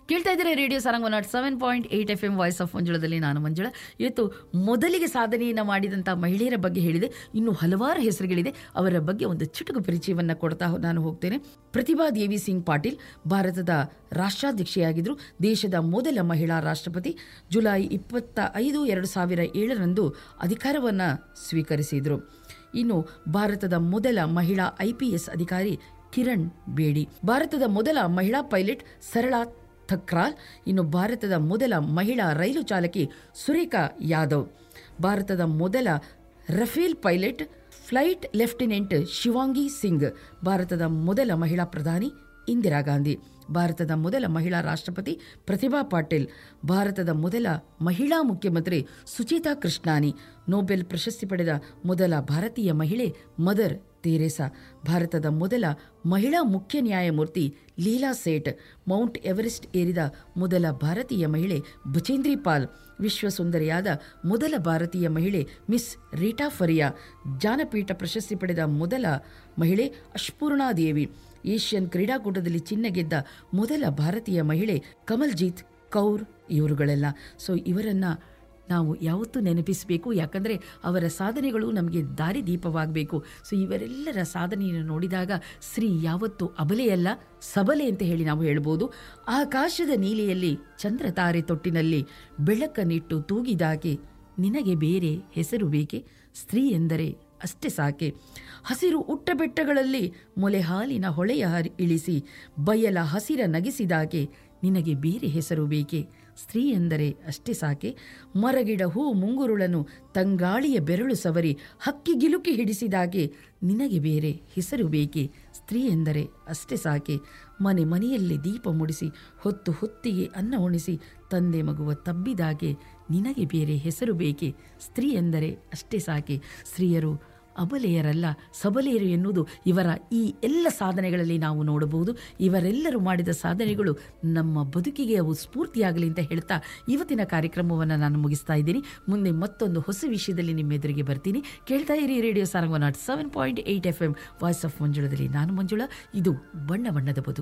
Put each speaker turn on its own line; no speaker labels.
ಕೇಳ್ತಾ ಇದ್ದಾರೆ radio Sarang one naught seven point eight F M voice of ಮಂಜುಳದಲ್ಲಿ ನಾನು ಮಂಜುಳ ಇವತ್ತು ಮೊದಲಿಗೆ ಸಾಧನೆಯನ್ನು ಮಾಡಿದಂಥ ಮಹಿಳೆಯರ ಬಗ್ಗೆ ಹೇಳಿದೆ ಇನ್ನು ಹಲವಾರು ಹೆಸರುಗಳಿದೆ ಅವರ ಬಗ್ಗೆ ಒಂದು ಚುಟುಕು ಪರಿಚಯವನ್ನು ಕೊಡ್ತಾ ಹೋ- ನಾನು ಹೋಗ್ತೇನೆ ಪ್ರತಿಭಾ ದೇವಿ ಸಿಂಗ್ ಪಾಟೀಲ್ ಭಾರತದ ರಾಷ್ಟ್ರಾಧ್ಯಕ್ಷೆಯಾಗಿದ್ದರು ದೇಶದ ಮೊದಲ ಮಹಿಳಾ ರಾಷ್ಟ್ರಪತಿ ಜುಲೈ ಇಪ್ಪತ್ತ ಐದು ಎರಡು ಸಾವಿರ ಏಳರಂದು ಅಧಿಕಾರವನ್ನು ಸ್ವೀಕರಿಸಿದರು ಇನ್ನು ಭಾರತದ ಮೊದಲ ಮಹಿಳಾ ಐಪಿಎಸ್ ಅಧಿಕಾರಿ ಕಿರಣ್ ಬೇಡಿ ಭಾರತದ ಮೊದಲ ಮಹಿಳಾ ಪೈಲಟ್ ಸರಳಾ ಥಕ್ರಾಲ್ ಇನ್ನು ಭಾರತದ ಮೊದಲ ಮಹಿಳಾ ರೈಲು ಚಾಲಕಿ ಸುರೇಖಾ ಯಾದವ್ ಭಾರತದ ಮೊದಲ Rafale pilot flight lieutenant Shivangi Singh ಭಾರತದ ಮೊದಲ ಮಹಿಳಾ ಪ್ರಧಾನಿ ಇಂದಿರಾ ಗಾಂಧಿ ಭಾರತದ ಮೊದಲ ಮಹಿಳಾ ರಾಷ್ಟ್ರಪತಿ ಪ್ರತಿಭಾ ಪಾಟೀಲ್ ಭಾರತದ ಮೊದಲ ಮಹಿಳಾ ಮುಖ್ಯಮಂತ್ರಿ ಸುಚೇತಾ ಕೃಷ್ಣಾನಿ ನೊಬೆಲ್ ಪ್ರಶಸ್ತಿ ಪಡೆದ ಮೊದಲ ಭಾರತೀಯ ಮಹಿಳೆ ಮದರ್ ತೆರೇಸಾ ಭಾರತದ ಮೊದಲ ಮಹಿಳಾ ಮುಖ್ಯ ನ್ಯಾಯಮೂರ್ತಿ ಲೀಲಾ ಸೇಠ್ ಮೌಂಟ್ ಎವರೆಸ್ಟ್ ಏರಿದ ಮೊದಲ ಭಾರತೀಯ ಮಹಿಳೆ ಬಚೇಂದ್ರಿ ಪಾಲ್ ವಿಶ್ವ ಸುಂದರಿಯಾದ ಮೊದಲ ಭಾರತೀಯ ಮಹಿಳೆ ಮಿಸ್ ರೀಟಾ ಫರಿಯಾ ಜಾನಪೀಠ ಪ್ರಶಸ್ತಿ ಪಡೆದ ಮೊದಲ ಮಹಿಳೆ ಅಶ್ಪೂರ್ಣಾದೇವಿ ಏಷ್ಯನ್ ಕ್ರೀಡಾಕೂಟದಲ್ಲಿ ಚಿನ್ನ ಗೆದ್ದ ಮೊದಲ ಭಾರತೀಯ ಮಹಿಳೆ ಕಮಲ್ಜೀತ್ ಕೌರ್ ಇವರುಗಳೆಲ್ಲ ಸೊ ಇವರನ್ನು ನಾವು ಯಾವತ್ತೂ ನೆನಪಿಸಬೇಕು ಯಾಕಂದರೆ ಅವರ ಸಾಧನೆಗಳು ನಮಗೆ ದಾರಿದೀಪವಾಗಬೇಕು ಸೊ ಇವರೆಲ್ಲರ ಸಾಧನೆಯನ್ನು ನೋಡಿದಾಗ ಸ್ತ್ರೀ ಯಾವತ್ತೂ ಅಬಲೆಯಲ್ಲ ಸಬಲೆ ಅಂತ ಹೇಳಿ ನಾವು ಹೇಳ್ಬೋದು ಆಕಾಶದ ನೀಲಿಯಲ್ಲಿ ಚಂದ್ರ ತಾರೆ ತೊಟ್ಟಿನಲ್ಲಿ ಬೆಳಕನ್ನಿಟ್ಟು ತೂಗಿದಾಕೆ ನಿನಗೆ ಬೇರೆ ಹೆಸರು ಬೇಕೆ ಸ್ತ್ರೀ ಎಂದರೆ ಅಷ್ಟೇ ಸಾಕೆ ಹಸಿರು ಉಟ್ಟ ಬೆಟ್ಟಗಳಲ್ಲಿ ಮೊಲೆ ಹಾಲಿನ ಹೊಳೆಯ ಹರಿ ಇಳಿಸಿ ಬಯಲ ಹಸಿರ ನಗಿಸಿದಾಗೆ ನಿನಗೆ ಬೇರೆ ಹೆಸರು ಬೇಕೆ ಸ್ತ್ರೀ ಎಂದರೆ ಅಷ್ಟೇ ಸಾಕೆ ಮರಗಿಡ ಹೂ ಮುಂಗುರುಳನು ತಂಗಾಳಿಯ ಬೆರಳು ಸವರಿ ಹಕ್ಕಿ ಗಿಲುಕಿ ಹಿಡಿಸಿದಾಗೆ ನಿನಗೆ ಬೇರೆ ಹೆಸರು ಬೇಕೆ ಸ್ತ್ರೀ ಎಂದರೆ ಅಷ್ಟೇ ಸಾಕೆ ಮನೆ ಮನೆಯಲ್ಲಿ ದೀಪ ಮುಡಿಸಿ ಹೊತ್ತು ಹೊತ್ತಿಗೆ ಅನ್ನ ಉಣಿಸಿ ತಂದೆ ಮಗುವ ತಬ್ಬಿದಾಗೆ ನಿನಗೆ ಬೇರೆ ಹೆಸರು ಬೇಕೆ ಸ್ತ್ರೀ ಎಂದರೆ ಅಷ್ಟೇ ಸಾಕೆ ಸ್ತ್ರೀಯರು ಅಬಲೆಯರಲ್ಲ ಸಬಲೆಯರು ಎನ್ನುವುದು ಇವರ ಈ ಎಲ್ಲ ಸಾಧನೆಗಳಲ್ಲಿ ನಾವು ನೋಡಬಹುದು ಇವರೆಲ್ಲರೂ ಮಾಡಿದ ಸಾಧನೆಗಳು ನಮ್ಮ ಬದುಕಿಗೆ ಅವು ಸ್ಫೂರ್ತಿಯಾಗಲಿ ಅಂತ ಹೇಳ್ತಾ ಇವತ್ತಿನ ಕಾರ್ಯಕ್ರಮವನ್ನು ನಾನು ಮುಗಿಸ್ತಾ ಇದ್ದೀನಿ ಮುಂದೆ ಮತ್ತೊಂದು ಹೊಸ ವಿಷಯದಲ್ಲಿ ನಿಮ್ಮ ಎದುರಿಗೆ ಬರ್ತೀನಿ ಕೇಳ್ತಾ ಇರಿ radio Sarang naught seven point eight F M voice of ಮಂಜುಳದಲ್ಲಿ ನಾನು ಮಂಜುಳ ಇದು ಬಣ್ಣ ಬಣ್ಣದ ಬದುಕು